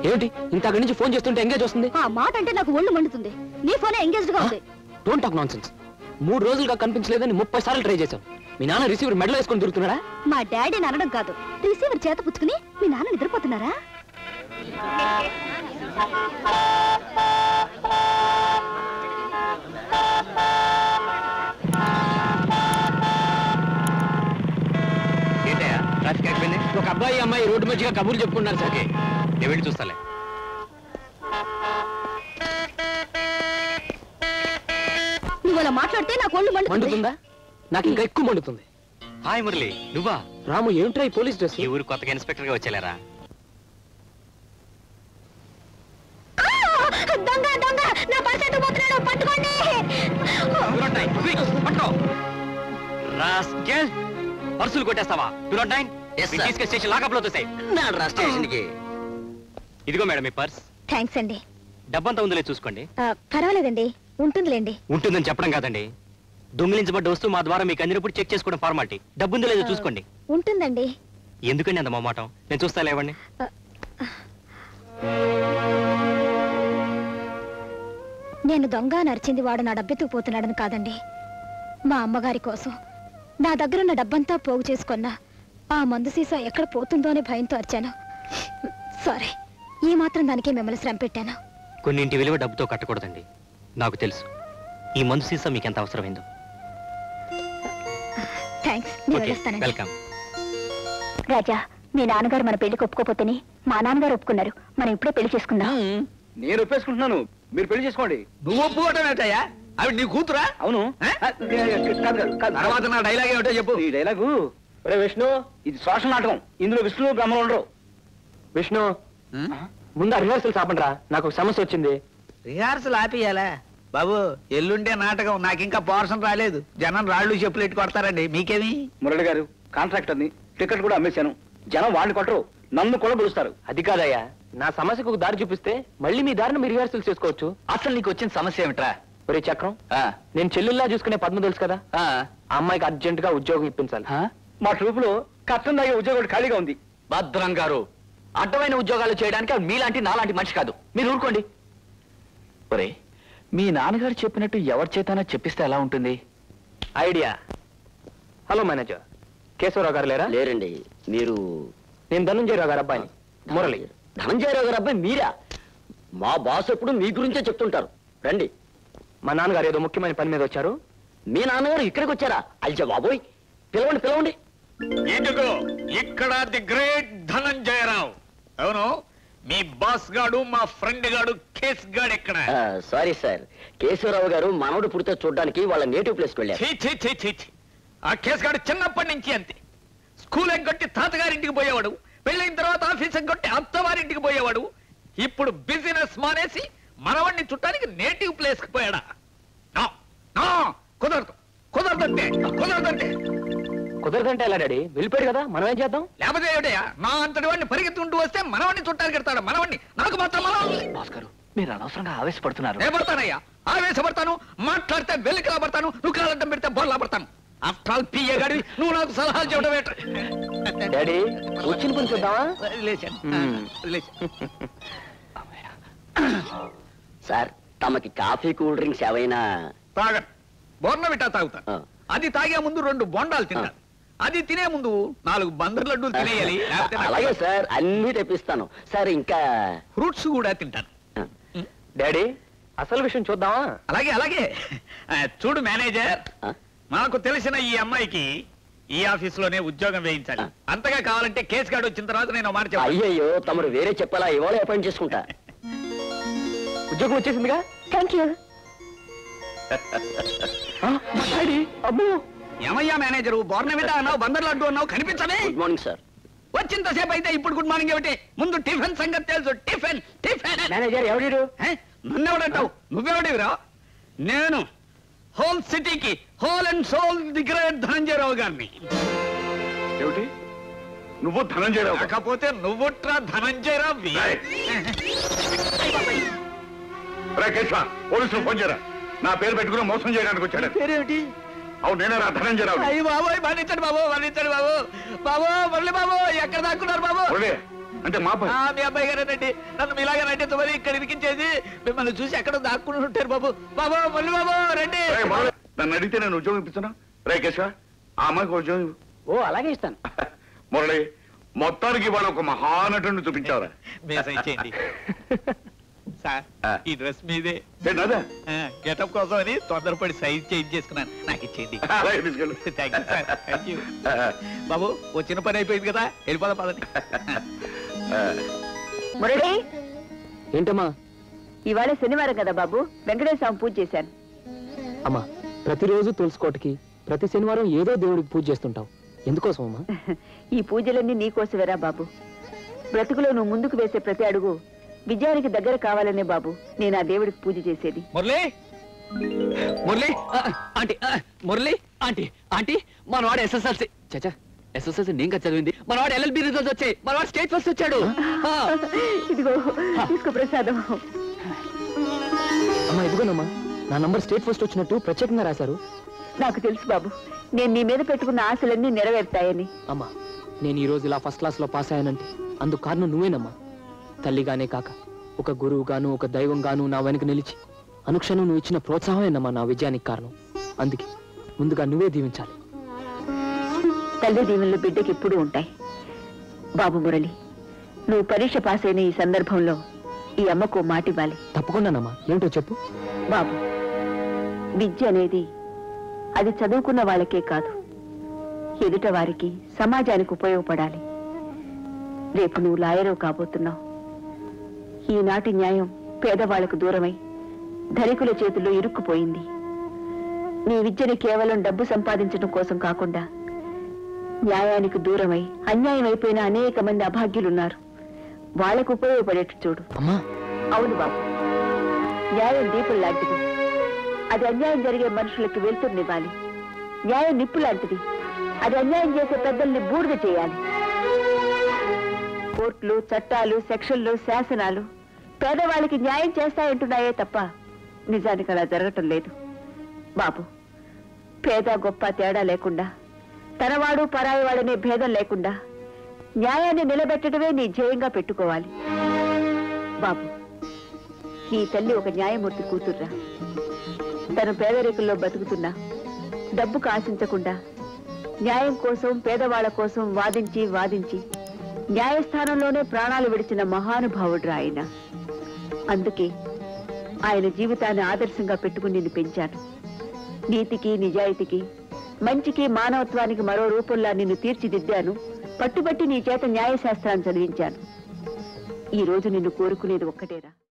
ఏమిటి ఇంత అక్కడి నుంచి ఫోన్ చేస్తుంటే ఎంగేజ్ వస్తుంది ఆ మాట అంటే నాకు ఒళ్ళు మండుతుంది నీ ఫోనే ఎంగేజ్డ్ గా ఉంది డోంట్ టాక్ నాన్ సెన్స్ మూడు రోజులుగా కనిపించలేదని ముప్పై సార్లు ట్రై చేశాం మీ నాన్న రిసీవర్ మెడలో వేసుకొని తిరుగుతున్నాడా మా డాడీని అనడం కాదు రిసీవర్ చేత పుచ్చుకుని మీ నాన్న నిద్రపోతున్నారా ఏంటయ్యా ట్రాఫిక్ అయిపోయింది ఒక అబ్బాయి అమ్మాయి రోడ్డు మధ్యగా కబుర్లు చెప్పుకున్నారు సార్ ఓకే నేను వెళ్ళి చూస్తాలే నువ్వు అలా మాట్లాడితే నాకు ఒళ్ళు మండుతుంది మండుతుందా నాకు ఇంకా ఎక్కువ మండుతుంది హాయ్ మురళి నువ్వా రాము ఏమిట్రా ఈ పోలీస్ డ్రెస్ ఈ ఊరు కొత్తగా ఇన్స్పెక్టర్ గా వచ్చేలేరా ఆ! దొంగ దొంగ నా పర్స్ ఎత్తుకుపోతున్నాడు పట్టుకోండి రాస్కెల్ పర్సులు కొట్టేస్తావా two not nine Yes, sir. తీసుకెళ్ళి స్టేషన్ లాకప్ లో తోసాయి నాడ్రా స్టేషన్కి ఇదిగో మేడం మీ పర్స్ థ్యాంక్స్ అండి డబ్బంతా ఉందిలే చూసుకోండి ఆ, పర్వాలేదండి ఉంటుందిలేండి ఉంటుందని చెప్పడం కాదండి దొంగిలించబడ్డ వస్తువు మా ద్వారా మీకు అందినప్పుడు చెక్ చేసుకోవడం ఫార్మాలిటీ డబ్బుందో లేదో చూసుకోండి ఉంటుందండి ఎందుకండి అంత మొమాటం నేను చూస్తా లేవండి నేను దొంగ నరిచింది వాడు నా డబ్బెత్తుకుపోతున్నాడని కాదండి మా అమ్మగారి కోసం నా దగ్గరున్న డబ్బంతా పోగు చేసుకున్నా ఆ మందు సీసా ఎక్కడ పోతుందో అని భయంతో అరిచాను సారీ ఈ మాత్రం దానికే మిమ్మల్ని శ్రమ పెట్టాను కొన్నింటి విలువ డబ్బుతో కట్టకూడదండి నాకు తెలుసు ఈ మందు సీసా మీకు ఎంత అవసరమైందో థ్యాంక్స్ నేను ఓకే వెళ్ళొస్తానండి వెల్కమ్ రాజా మీ నాన్నగారు మన పెళ్లికి ఒప్పుకోపోతేనే మా నాన్నగారు ఒప్పుకున్నారు మనం ఇప్పుడే పెళ్లి చేసుకుందాం నేను ఒప్పేసుకుంటున్నాను మీరు పెళ్లి చేసుకోండి నువ్వు ఒప్పుకోవటం ఏంటయ్యా ఆవిడ నీ కూతురా అవును ఆ? ఆ, కాదు, కాదు, కాదు. తర్వాత నా డైలాగ్ ఏమిటో చెప్పు ఈ డైలాగు ఒరే విష్ణు ఇది సోషల్ నాటకం ఇందులో విష్ణు బ్రహ్మలు ఉండరు విష్ణు ముందు రిహార్సల్స్ ఆపండిరా నాకు ఒక సమస్య వచ్చింది రిహార్సల్ ఆపియాలా బాబు ఎల్లుండే నాటకం నాకు ఇంకా పోర్షన్ రాలేదు జనం రాళ్ళు చెప్పులు ఎట్టు కొడతారండి మీకేమి మురళి గారు కాంట్రాక్టర్ని టికెట్ కూడా అమ్మేశాను జనం వాడిని కొట్టరు నన్ను కూడా పిలుస్తారు అది కాదయ్యా నా సమస్యకు ఒక దారి చూపిస్తే మళ్ళీ మీ దారిని మీరు రిహార్సల్స్ చేసుకోవచ్చు అసలు నీకు వచ్చిన సమస్య ఏమిట్రా ఒరే చక్రం ఆ, నేను చెల్లెల్లా చూసుకునే పద్మ తెలుసు కదా ఆ, ఆ అమ్మాయికి అర్జెంట్ గా ఉద్యోగం ఇప్పించాలి ఆ? మా ట్రూప్ లో కష్టం తాగే ఉద్యోగం ఖాళీగా ఉంది భద్రం గారు అడ్డమైన ఉద్యోగాలు చేయడానికి ఆవిడ మీలాంటి నాలాంటి మనిషి కాదు మీరు ఊరుకోండి ఒరే మీ నాన్నగారు చెప్పినట్టు ఎవరి చేతనా చెప్పిస్తే ఎలా ఉంటుంది ఐడియా హలో మేనేజర్ కేశవరావు గారు లేరా లేరండి మీరు నేను ధనంజయరావు గారు అబ్బాయిని మురళి ధనంజయరావు గారు అబ్బాయి మీరా మా బాస్ ఎప్పుడు మీ గురించే చెప్తుంటారు రండి మా నాన్నగారు ఏదో ముఖ్యమైన పని మీద వచ్చారు మీ నాన్నగారు ఇక్కడికి వచ్చారా అల్జా బాబోయ్ పిలవండి పిలవండి ఇదిగో ఇక్కడ ది గ్రేట్ ధనంజయరావు అవును మీ బాస్ గాడు మా ఫ్రెండ్ గాడు కేస్ గాడు ఇక్కడ ఆ, సారీ సార్ కేశవరావు గారు మనవడు పుడితే చూడడానికి వాళ్ళ నేటివ్ ప్లేస్కి వెళ్ళారు ఛీ, ఛీ, ఛీ, ఛీ, ఛీ. ఆ కేస్ గాడు చిన్నప్పటి నుంచి అంతే స్కూల్ ఎగ్గొట్టి తాతగారింటికి పోయేవాడు పెళ్ళైన తర్వాత ఆఫీస్ ఎగ్గొట్టి అత్తవారింటికి పోయేవాడు ఇప్పుడు బిజినెస్ మానేసి మనవాడిని చుట్టానికి నేటివ్ ప్లేస్ కి పోయాడా నో, నో, కుదరదు కుదరదంటే కుదరదంటే కుదరదంటే ఎలా డాడీ వెళ్ళిపోయాడు కదా మనం ఏం చేద్దాం లేకపోతే ఏమిటయ్యా నా అంతటి వాడిని పరిగెత్తుకుంటూ వస్తే మనవాడిని చుట్టానికి ఎడతాడు మనవాడిని నాకు మాత్రం మనవాడిని బాస్ గారు మీరు అనవసరంగా ఆవేశపడుతున్నారు నేను పడతానయ్యా ఆవేశపడతాను మాట్లాడితే వెలికిలా పడతాను నువ్వు కాలంటం పెడితే బొల్లా పడతాను ఆఫ్టర్ ఆల్ పిఏ గడివి నువ్వు నాకు సలహాలు చెప్పడం ఏంట డాడీ వచ్చిన పని చూద్దామా వదిలేశాను. మ్మ్. వదిలేశాను. సార్ తమకి కాఫీ కూల్ డ్రింక్స్ ఏవైనా తాగను బోర్నవిటా తాగుతా ఆ. అది తాగే ముందు రెండు బొండాలు తింటాను అది తినే ముందు నాలుగు బందర్ లడ్డూలు తినేయాలి లేకపోతే నాకు అలాగే సార్ అన్ని తెప్పిస్తాను సార్ ఇంకా ఫ్రూట్స్ కూడా తింటాను డాడీ అసలు విషయం చూద్దామా అలాగే అలాగే ఆ, చూడు మేనేజర్ ఆ? మాకు తెలిసిన ఈ అమ్మాయికి ఈ ఆఫీస్ లోనే ఉద్యోగం వేయించాలి ఆ. అంతగా కావాలంటే కేసు కార్డు వచ్చిన తర్వాత నేను ఒక మాట చెప్పాలి అయ్యయ్యో తమరు వేరే చెప్పాలా ఇవాళ అపాయింట్ చేసుకుంటా ఉద్యోగం వచ్చేసిందిగా థ్యాంక్ యూ డాడీ అబ్బో ఏమయ్యా మేనేజరు బోర్నవిటా అన్నావు బందర్ లడ్డు అన్నావు కనిపించనే గుడ్ మార్నింగ్ సార్ వచ్చింతసేపు అయితే ఇప్పుడు గుడ్ మార్నింగ్ ఏమిటి ముందు టిఫిన్ సంగతి తెలుసు టిఫిన్ టిఫిన్ మేనేజర్ ఎవడు ఏ? నన్నెవడంటావు నువ్వెవడివిరా నేను హోల్ సిటీకి hole and sole the great Dhananjayarao గారిని ఏమిటి నువ్వు ధనంజయరావు కాకపోతే నువ్వుట్రా ధనంజయరావు కేశవ పోలీసులు ఫోన్ చేయరా నా పేరు పెట్టుకుని మోసం చేయడానికి వచ్చాడు పేరేమిటి అవును నేనేరా ధనంజయరావు అయ్యి బాబోయ్ మరణించండి బాబు మరణించండి బాబు బాబు మురళి బాబు ఎక్కడ దాక్కున్నారు బాబు మురళి అంటే మా పని ఆ, మీ అబ్బాయి గారేనండి నన్ను మీలాగా నటించమని ఇక్కడ ఇరికించేది మిమ్మల్ని చూసి ఎక్కడ దాక్కుని ఉంటారు బాబు బాబు మళ్ళీ బాబు రండి రేయ్, మొదలు. నన్ను అడిగితే నేను ఉద్యోగం ఇప్పిస్తున్నా రే కేశవ ఆ అమ్మాయికి ఉద్యోగం ఇవ్వు. ఓ అలాగే ఇస్తాను మురళి మొత్తానికి ఇవాళ ఒక మహానటుని చూపించావురా మీసం ఇచ్చేయండి సార్ ఆ. ఈ డ్రెస్ మీదే ఏంటదా గెటప్ కోసం అని తొందరపడి సైజ్ చేంజ్ చేసుకున్నాను నాకు ఇచ్చేయండి అలాగే తీసుకెళ్ళు thank you sir thank you బాబు వచ్చిన పని అయిపోయింది కదా వెళ్ళిపోదాం పదండి మురళి ఏంటమ్మా ఇవాళ శనివారం కదా బాబు వెంకటేశ్వర స్వామి పూజ చేశాను అమ్మా ప్రతిరోజు తులసికోటకి ప్రతి శనివారం ఏదో దేవుడికి పూజ చేస్తుంటావు ఎందుకోసం అమ్మా ఈ పూజలన్నీ నీకోసమేరా బాబు బ్రతుకులో నువ్వు ముందుకు వేసే ప్రతి అడుగు విజయానికి దగ్గర కావాలనే బాబు నేను ఆ దేవుడికి పూజ చేసేది మురళి మురళి ఆ, ఆంటీ ఆ, మురళి ఆంటీ ఆంటీ మనవాడు ఎస్ఎస్ఎల్సి చచ్చా ఎస్ఎస్ఎల్సి నేను కదా చదివింది మనవాడు ఎల్ఎల్బి రిజల్ట్స్ వచ్చాయి మనవాడు స్టేట్ ఫస్ట్ వచ్చాడు ఆ. ఇదిగో తీసుకో ప్రసాదం అమ్మా ఇదిగోనమ్మా నా నంబర్ స్టేట్ ఫస్ట్ వచ్చినట్టు ప్రత్యేకంగా రాశారు నాకు తెలుసు బాబు నేను నీ మీద పెట్టుకున్న ఆశలన్నీ నెరవేరుతాయని అమ్మా నేను ఈ రోజు ఇలా ఫస్ట్ క్లాస్ లో పాస్ అయ్యానంటే అందుకు కారణం నువ్వేనమ్మా తల్లిగానే కాక ఒక గురువు గాను ఒక దైవం గాను నా వెనుక నిలిచి అనుక్షణం నువ్వు ఇచ్చిన ప్రోత్సాహమేనమ్మా నా విజయానికి కారణం అందుకే ముందుగా నువ్వే దీవించాలి తల్లి దీవెనలు బిడ్డకి ఎప్పుడూ ఉంటాయి బాబు మురళి నువ్వు పరీక్ష పాస్ అయిన ఈ సందర్భంలో ఈ అమ్మకు ఓ మాట ఇవ్వాలి తప్పకుండానమ్మా ఏమిటో చెప్పు బాబు విద్య అనేది అది చదువుకున్న వాళ్ళకే కాదు ఎదుట వారికి సమాజానికి ఉపయోగపడాలి రేపు నువ్వు లాయరు కాబోతున్నావు ఈనాటి న్యాయం పేదవాళ్లకు దూరమై ధనికుల చేతుల్లో ఇరుక్కుపోయింది నీ విద్యని కేవలం డబ్బు సంపాదించడం కోసం కాకుండా న్యాయానికి దూరమై అన్యాయం అయిపోయిన అనేక మంది అభాగ్యులున్నారు వాళ్లకు ఉపయోగపడేట్టు చూడు అమ్మా అవును బాబు న్యాయం దీపం లాంటిది అది అన్యాయం జరిగే మనుషులకి వెళ్తున్నివ్వాలి న్యాయం నిప్పు లాంటిది అది అన్యాయం చేసే పెద్దల్ని బూడిద చేయాలి కోర్టులు చట్టాలు సెక్షన్లు శాసనాలు పేదవాళ్ళకి న్యాయం చేస్తాయంటున్నాయే తప్ప నిజానికి అలా జరగటం లేదు బాబు పేద గొప్ప తేడా లేకుండా తనవాడు పరాయివాడనే భేదం లేకుండా న్యాయాన్ని నిలబెట్టడమే నీ ధ్యేయంగా పెట్టుకోవాలి బాబు నీ తల్లి ఒక న్యాయమూర్తి కూతుర్రా తన పేదరికుల్లో బతుకుతున్నా డబ్బుకు ఆశించకుండా న్యాయం కోసం పేదవాళ్ల కోసం వాదించి వాదించి న్యాయస్థానంలోనే ప్రాణాలు విడిచిన మహానుభావుడు ఆయన అందుకే ఆయన జీవితాన్ని ఆదర్శంగా పెట్టుకుని నిన్ను పెంచాను నీతికి నిజాయితీకి మంచికి మానవత్వానికి మరో రూపంలా నిన్ను తీర్చిదిద్దాను పట్టుబట్టి నీ చేత న్యాయశాస్త్రాన్ని చదివించాను ఈ రోజు నిన్ను కోరుకునేది ఒక్కటేరా